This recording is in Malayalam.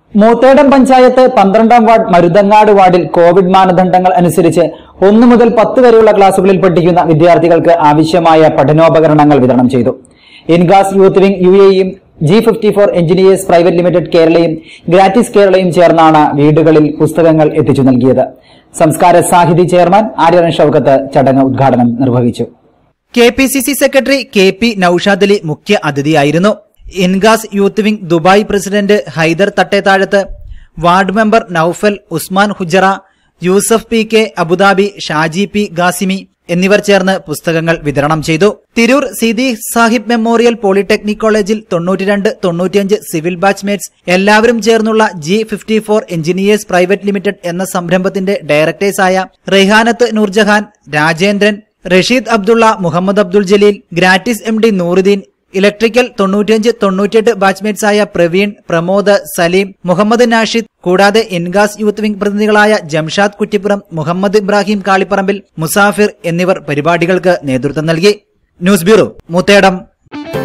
മൂത്തേടം പഞ്ചായത്ത് പന്ത്രണ്ടാം വാർഡ് മരുതങ്ങാട് വാർഡിൽ കോവിഡ് മാനദണ്ഡങ്ങൾ അനുസരിച്ച് ഒന്നു മുതൽ പത്ത് വരെയുള്ള ക്ലാസുകളിൽ പഠിക്കുന്ന വിദ്യാർത്ഥികൾക്ക് ആവശ്യമായ പഠനോപകരണങ്ങൾ വിതരണം ചെയ്തു ഇൻഗാസ് യൂത്ത് വിംഗ് യു എയും G fifty four engineers private limited കേരളയും ഗ്രാറ്റിസ് കേരളയും ചേർന്നാണ് വീടുകളിൽ പുസ്തകങ്ങൾ എത്തിച്ചു നൽകിയത് സംസ്കാര സാഹിതി ചെയർമാൻ ആര്യൻ ഷൌക്കത്ത് ചടങ്ങ് ഉദ്ഘാടനം നിർവഹിച്ചു K P C C secretary K P Noushad Ali മുഖ്യ അതിഥിയായിരുന്നു ഇൻഗാസ് youth wing Dubai president Haider Thattethazhath ward member Noufal Usman Hujara Yusuf P K Abu Dhabi Shaji P Qasimi എന്നിവർ ചേർന്ന് പുസ്തകങ്ങൾ വിതരണം ചെയ്തു തിരൂർ സിദി സാഹിബ് മെമ്മോറിയൽ പോളിടെക്നിക് കോളേജിൽ തൊണ്ണൂറ്റിരണ്ട് തൊണ്ണൂറ്റിയഞ്ച് സിവിൽ ബാച്ച്മേറ്റ്സ് എല്ലാവരും ചേർന്നുള്ള G fifty four engineers private limited എന്ന സംരംഭത്തിന്റെ ഡയറക്ടേഴ്സായ Raihanath Noorjahan Rajendran Rasheed Abdulla Muhammad Abdul Jaleel gratis M D Nooruddin electrical തൊണ്ണൂറ്റിയഞ്ച് തൊണ്ണൂറ്റിയെട്ട് ബാച്ച്മേറ്റ്സായ പ്രവീൺ പ്രമോദ് സലീം മുഹമ്മദ് നാഷിദ് കൂടാതെ ഇൻഗാസ് യൂത്ത് വിംഗ് പ്രതിനിധികളായ ജംഷാദ് കുറ്റിപ്പുറം മുഹമ്മദ് ഇബ്രാഹിം കാളിപ്പറമ്പിൽ മുസാഫിർ എന്നിവർ പരിപാടികൾക്ക് നേതൃത്വം നൽകി ന്യൂസ് ബ്യൂറോ മുത്തേടം